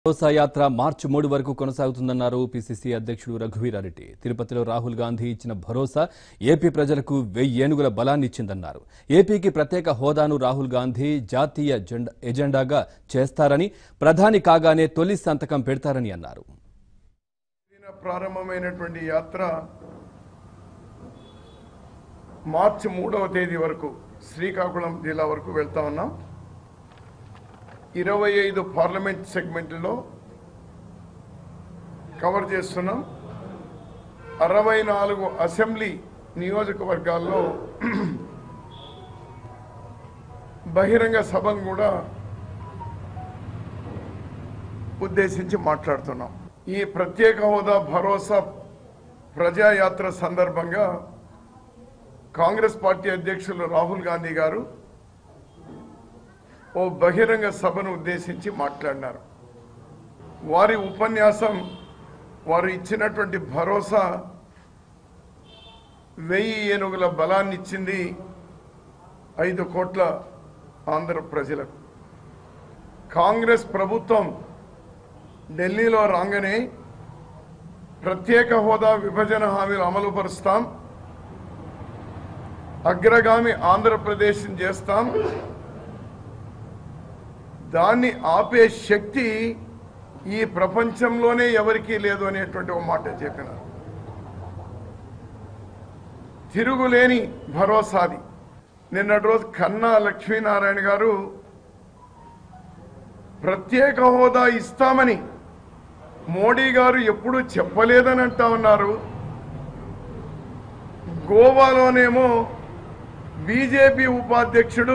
భరోసా యాత్ర మార్చి మూడు వరకు కొనసాగుతుందన్నారు పిసిసి అధ్యక్షుడు రఘువీరారెడ్డి తిరుపతిలో రాహుల్ గాంధీ ఇచ్చిన భరోసా ఏపీ ప్రజలకు వెయ్యి ఏనుగుల బలాన్ని ఇచ్చిందన్నారు ఏపీకి ప్రత్యేక హోదాను రాహుల్ గాంధీ జాతీయ జెండా- ఎజెండాగా చేస్తారని ప్రధాని కాగానే తొలి సంతకం పెడతారని అన్నారు దిన ప్రారంభమైనటువంటి యాత్ర మార్చి మూడవ తేదీ వరకు శ్రీకాకుళం జిల్లా వరకు వెళ్తా ఉన్నాం ఇరవై ఐదు పార్లమెంట్ సెగ్మెంట్లో కవర్ చేస్తున్నాం అరవై నాలుగు అసెంబ్లీ నియోజకవర్గాల్లో బహిరంగ సభను కూడా ఉద్దేశించి మాట్లాడుతున్నాం ఈ ప్రత్యేక హోదా భరోసా ప్రజాయాత్ర సందర్భంగా కాంగ్రెస్ పార్టీ అధ్యక్షులు రాహుల్ గాంధీ గారు ఓ బహిరంగ సభను ఉద్దేశించి మాట్లాడినారు వారి ఉపన్యాసం వారు ఇచ్చినటువంటి భరోసా వెయ్యి ఏనుగుల బలాన్ని ఇచ్చింది ఐదు కోట్ల ఆంధ్ర ప్రజలకు కాంగ్రెస్ ప్రభుత్వం ఢిల్లీలో రాగానే ప్రత్యేక హోదా విభజన హామీలు అమలు పరుస్తాం అగ్రగామి ఆంధ్రప్రదేశ్ చేస్తాం దాన్ని ఆపే శక్తి ఈ ప్రపంచంలోనే ఎవరికీ లేదు అనేటువంటి ఒక మాట చెప్పినారు తిరుగులేని భరోసాది నిన్నటి రోజు కన్నా లక్ష్మీనారాయణ గారు ప్రత్యేక హోదా ఇస్తామని మోడీ గారు ఎప్పుడు చెప్పలేదని అంటా ఉన్నారు గోవాలోనేమో బీజేపీ ఉపాధ్యక్షుడు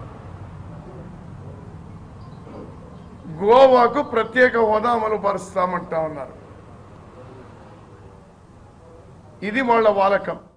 గోవాకు ప్రత్యేక హోదా అమలు పరుస్తామంటా ఉన్నారు ఇది వాళ్ళ వాలకం